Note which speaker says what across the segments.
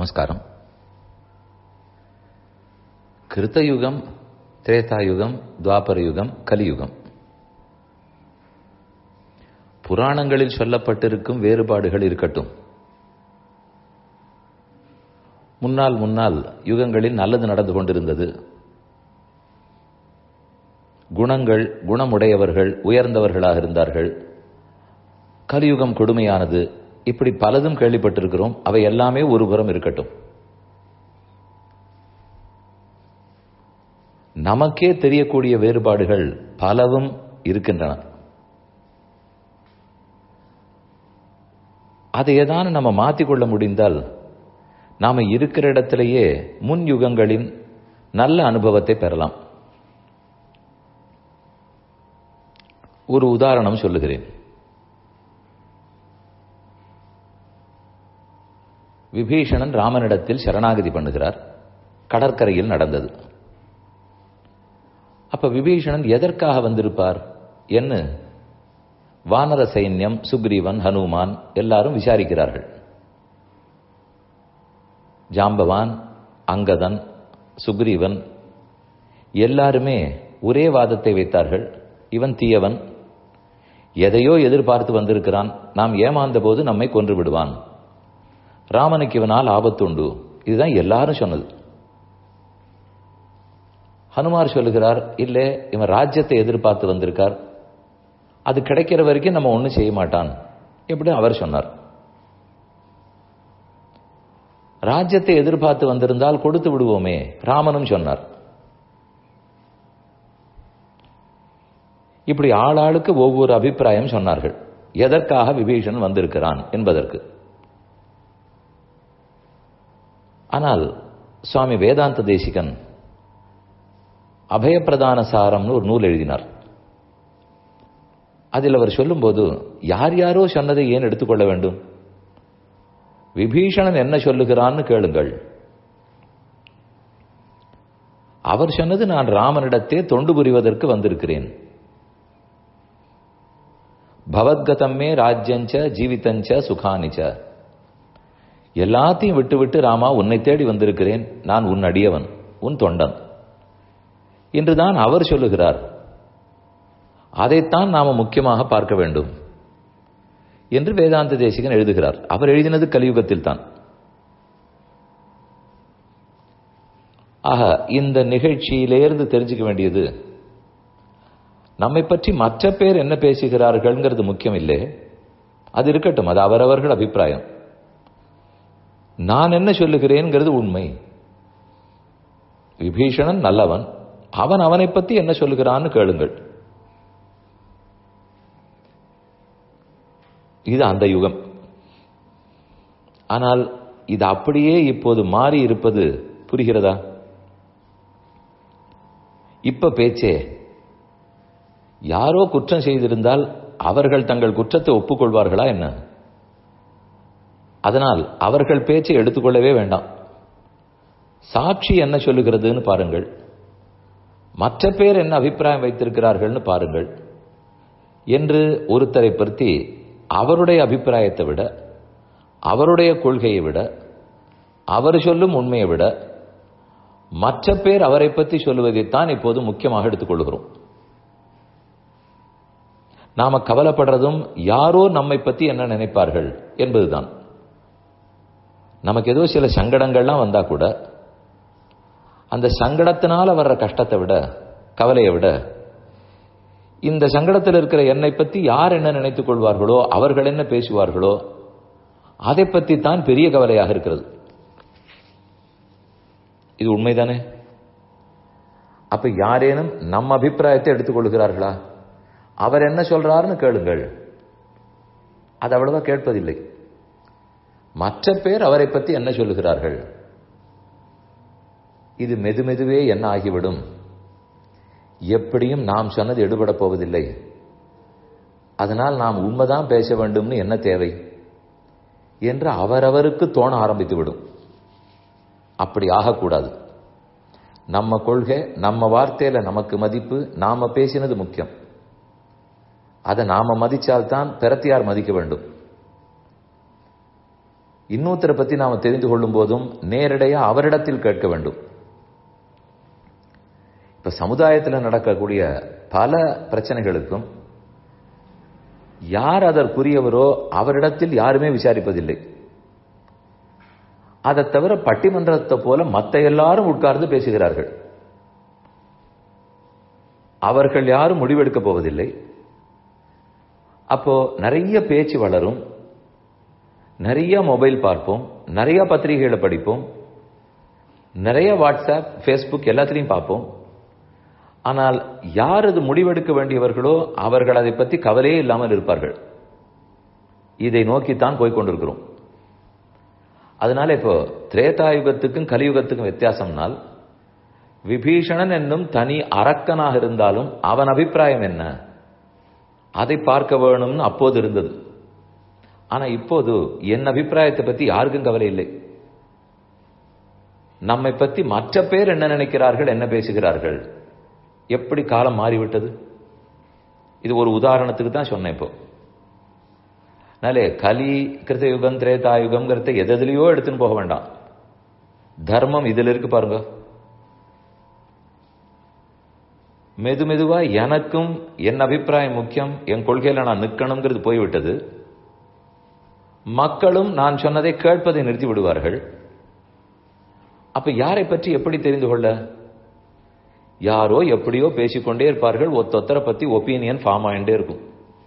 Speaker 1: நமஸ்காரம் கிருத்தயுகம் திரேதாயுகம் துவாபர யுகம் கலியுகம் புராணங்களில் சொல்லப்பட்டிருக்கும் வேறுபாடுகள் இருக்கட்டும் முன்னால் முன்னால் யுகங்களில் நல்லது நடந்து கொண்டிருந்தது குணங்கள் குணமுடையவர்கள் உயர்ந்தவர்களாக இருந்தார்கள் கலியுகம் கொடுமையானது இப்படி பலதும் கேள்விப்பட்டிருக்கிறோம் அவை எல்லாமே ஒரு புறம் இருக்கட்டும் நமக்கே தெரியக்கூடிய வேறுபாடுகள் பலவும் இருக்கின்றன அதை ஏதான நம்ம மாற்றிக்கொள்ள முடிந்தால் நாம இருக்கிற இடத்திலேயே முன் யுகங்களின் நல்ல அனுபவத்தை பெறலாம் ஒரு உதாரணம் சொல்லுகிறேன் விபீஷணன் ராமனிடத்தில் சரணாகதி பண்ணுகிறார் கடற்கரையில் நடந்தது அப்ப விபீஷணன் எதற்காக வந்திருப்பார் என்ன வானர சைன்யம் சுக்ரீவன் ஹனுமான் எல்லாரும் விசாரிக்கிறார்கள் ஜாம்பவான் அங்கதன் சுக்ரீவன் எல்லாருமே ஒரே வாதத்தை வைத்தார்கள் இவன் தீயவன் எதையோ எதிர்பார்த்து வந்திருக்கிறான் நாம் ஏமாந்த போது நம்மை கொன்று விடுவான் ராமனுக்கு இவனால் ஆபத்துண்டு இதுதான் எல்லாரும் சொன்னது ஹனுமார் சொல்லுகிறார் இல்ல இவன் ராஜ்யத்தை எதிர்பார்த்து வந்திருக்கார் அது கிடைக்கிற வரைக்கும் நம்ம ஒன்றும் செய்ய மாட்டான் எப்படி அவர் சொன்னார் ராஜ்யத்தை எதிர்பார்த்து வந்திருந்தால் கொடுத்து விடுவோமே ராமனும் சொன்னார் இப்படி ஆளாளுக்கு ஒவ்வொரு அபிப்பிராயம் சொன்னார்கள் எதற்காக விபீஷன் வந்திருக்கிறான் என்பதற்கு ஆனால் சுவாமி வேதாந்த தேசிகன் அபயப்பிரதான சாரம்னு ஒரு நூல் எழுதினார் அதில் அவர் சொல்லும்போது யார் யாரோ சொன்னதை ஏன் எடுத்துக்கொள்ள வேண்டும் விபீஷணன் என்ன சொல்லுகிறான்னு கேளுங்கள் அவர் சொன்னது நான் ராமனிடத்தே தொண்டு புரிவதற்கு வந்திருக்கிறேன் பவத்கதமே ராஜ்யஞ்ச ஜீவிதஞ்ச சுகானிச்ச எல்லாத்தையும் விட்டு விட்டு ராமா உன்னை தேடி வந்திருக்கிறேன் நான் உன் அடியவன் உன் தொண்டன் என்றுதான் அவர் சொல்லுகிறார் அதைத்தான் நாம முக்கியமாக பார்க்க வேண்டும் என்று வேதாந்த தேசிகன் எழுதுகிறார் அவர் எழுதினது கலியுகத்தில் தான் ஆக இந்த நிகழ்ச்சியிலேருந்து தெரிஞ்சுக்க வேண்டியது நம்மை பற்றி மற்ற பேர் என்ன பேசுகிறார்கள்ங்கிறது முக்கியம் இல்லை அது இருக்கட்டும் அது அவரவர்கள் அபிப்பிராயம் நான் என்ன சொல்லுகிறேன்ங்கிறது உண்மை விபீஷணன் நல்லவன் அவன் அவனை பத்தி என்ன சொல்லுகிறான்னு கேளுங்கள் இது அந்த யுகம் ஆனால் இது அப்படியே இப்போது மாறி இருப்பது புரிகிறதா இப்ப பேச்சே யாரோ குற்றம் செய்திருந்தால் அவர்கள் தங்கள் குற்றத்தை ஒப்புக்கொள்வார்களா என்ன அதனால் அவர்கள் பேச்சை எடுத்துக்கொள்ளவே வேண்டாம் சாட்சி என்ன சொல்லுகிறதுன்னு பாருங்கள் மற்ற பேர் என்ன அபிப்பிராயம் வைத்திருக்கிறார்கள்னு பாருங்கள் என்று ஒருத்தரை பற்றி அவருடைய அபிப்பிராயத்தை விட அவருடைய கொள்கையை விட அவர் சொல்லும் உண்மையை விட மற்ற பேர் அவரை பற்றி சொல்லுவதைத்தான் இப்போது முக்கியமாக எடுத்துக்கொள்கிறோம் நாம கவலைப்படுறதும் யாரோ நம்மை பற்றி என்ன நினைப்பார்கள் என்பதுதான் நமக்கு ஏதோ சில சங்கடங்கள்லாம் வந்தா கூட அந்த சங்கடத்தினால வர்ற கஷ்டத்தை விட கவலையை விட இந்த சங்கடத்தில் இருக்கிற என்னை பற்றி யார் என்ன நினைத்துக் கொள்வார்களோ அவர்கள் என்ன பேசுவார்களோ அதை பற்றி தான் பெரிய கவலையாக இருக்கிறது இது உண்மைதானே அப்ப யாரேனும் நம் அபிப்பிராயத்தை எடுத்துக்கொள்கிறார்களா அவர் என்ன சொல்றாருன்னு கேளுங்கள் அது அவ்வளவா கேட்பதில்லை மற்ற பேர் அவரை பற்றி என்ன சொல்லுகிறார்கள் இது மெதுமெதுவே என்ன ஆகிவிடும் எப்படியும் நாம் சொன்னது எடுபட போவதில்லை அதனால் நாம் உண்மைதான் பேச வேண்டும்னு என்ன தேவை என்று அவரவருக்கு தோண ஆரம்பித்துவிடும் அப்படி ஆகக்கூடாது நம்ம கொள்கை நம்ம வார்த்தையில நமக்கு மதிப்பு நாம பேசினது முக்கியம் அதை நாம மதிச்சால்தான் பிரத்தியார் மதிக்க வேண்டும் இன்னொருத்தரை பத்தி நாம தெரிந்து கொள்ளும் போதும் நேரடியா அவரிடத்தில் கேட்க வேண்டும் இப்ப சமுதாயத்தில் நடக்கக்கூடிய பல பிரச்சனைகளுக்கும் யார் அதற்குரியவரோ அவரிடத்தில் யாருமே விசாரிப்பதில்லை அதை தவிர பட்டிமன்றத்தை போல மத்த எல்லாரும் உட்கார்ந்து பேசுகிறார்கள் அவர்கள் யாரும் முடிவெடுக்க போவதில்லை அப்போ நிறைய பேச்சு வளரும் நிறைய மொபைல் பார்ப்போம் நிறைய பத்திரிகைகளை படிப்போம் நிறைய வாட்ஸ்அப் ஃபேஸ்புக் எல்லாத்திலையும் பார்ப்போம் ஆனால் யார் அது முடிவெடுக்க வேண்டியவர்களோ அவர்கள் அதை பற்றி கவலையே இல்லாமல் இருப்பார்கள் இதை நோக்கித்தான் போய் கொண்டிருக்கிறோம் அதனால இப்போ திரேதாயுகத்துக்கும் கலியுகத்துக்கும் வித்தியாசம்னால் விபீஷணன் என்னும் தனி அரக்கனாக இருந்தாலும் அவன் அபிப்பிராயம் என்ன அதை பார்க்க வேணும்னு அப்போது இருந்தது ஆனா இப்போது என் அபிப்பிராயத்தை பத்தி யாருக்கும் கவலை இல்லை நம்மை பத்தி மற்ற பேர் என்ன நினைக்கிறார்கள் என்ன பேசுகிறார்கள் எப்படி காலம் மாறிவிட்டது இது ஒரு உதாரணத்துக்கு தான் சொன்னேன் இப்போ அதனாலே கலி கிருத்தயுகம் திரேதாயுகம்ங்கிறத எதுலையோ எடுத்துன்னு போக வேண்டாம் தர்மம் இதுல இருக்கு பாருங்க மெது மெதுவா எனக்கும் என் அபிப்பிராயம் முக்கியம் என் கொள்கையில நான் நிற்கணுங்கிறது போய்விட்டது மக்களும் நான் சொன்னதை கேட்பதை நிறுத்தி விடுவார்கள் அப்ப யாரை பற்றி எப்படி தெரிந்து கொள்ள யாரோ எப்படியோ பேசிக்கொண்டே இருப்பார்கள் ஒத்தொத்தரை பத்தி ஒப்பீனியன் ஃபார்ம் ஆகிட்டே இருக்கும்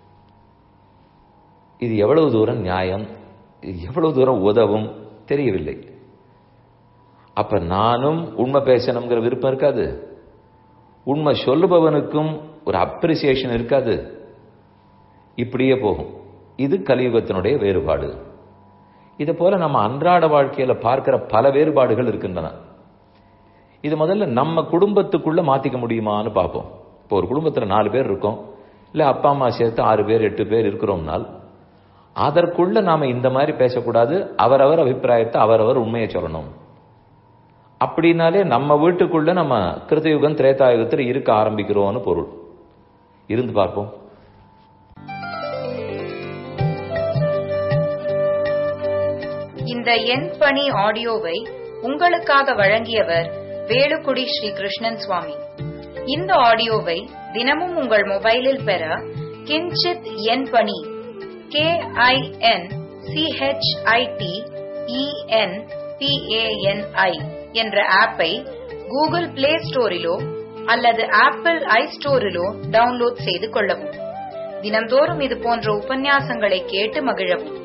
Speaker 1: இது எவ்வளவு தூரம் நியாயம் எவ்வளவு தூரம் உதவும் தெரியவில்லை அப்ப நானும் உண்மை பேசணுங்கிற விருப்பம் இருக்காது உண்மை சொல்லுபவனுக்கும் ஒரு அப்ரிசியேஷன் இருக்காது இப்படியே போகும் இது கலியுகத்தினுடைய வேறுபாடு இது போல நம்ம அன்றாட வாழ்க்கையில பார்க்கிற பல வேறுபாடுகள் இருக்கின்றன இது முதல்ல நம்ம குடும்பத்துக்குள்ள மாத்திக்க முடியுமான்னு பார்ப்போம் இப்போ ஒரு குடும்பத்துல நாலு பேர் இருக்கோம் இல்ல அப்பா அம்மா சேர்த்து ஆறு பேர் எட்டு பேர் இருக்கிறோம்னால் அதற்குள்ள நாம இந்த மாதிரி பேசக்கூடாது அவரவர் அபிப்பிராயத்தை அவரவர் உண்மையை சொல்லணும் அப்படின்னாலே நம்ம வீட்டுக்குள்ள நம்ம கிருத்தயுகம் திரேதாயுகத்தில் இருக்க ஆரம்பிக்கிறோம்னு பொருள் இருந்து பார்ப்போம்
Speaker 2: இந்த எண் பணி ஆடியோவை உங்களுக்காக வழங்கியவர் வேலுக்குடி ஸ்ரீ கிருஷ்ணன் சுவாமி இந்த ஆடியோவை தினமும் உங்கள் மொபைலில் பெற கிஞ்சித் எண் பணி கே ஐ என் சிஹெச்ஐடி இஎன் பிஏஎன்ஐ என்ற ஆப்பை கூகுள் பிளே ஸ்டோரிலோ அல்லது ஆப்பிள் ஐ ஸ்டோரிலோ டவுன்லோட் செய்து கொள்ளவும் தினம்தோறும் இது போன்ற உபன்யாசங்களை கேட்டு மகிழவும்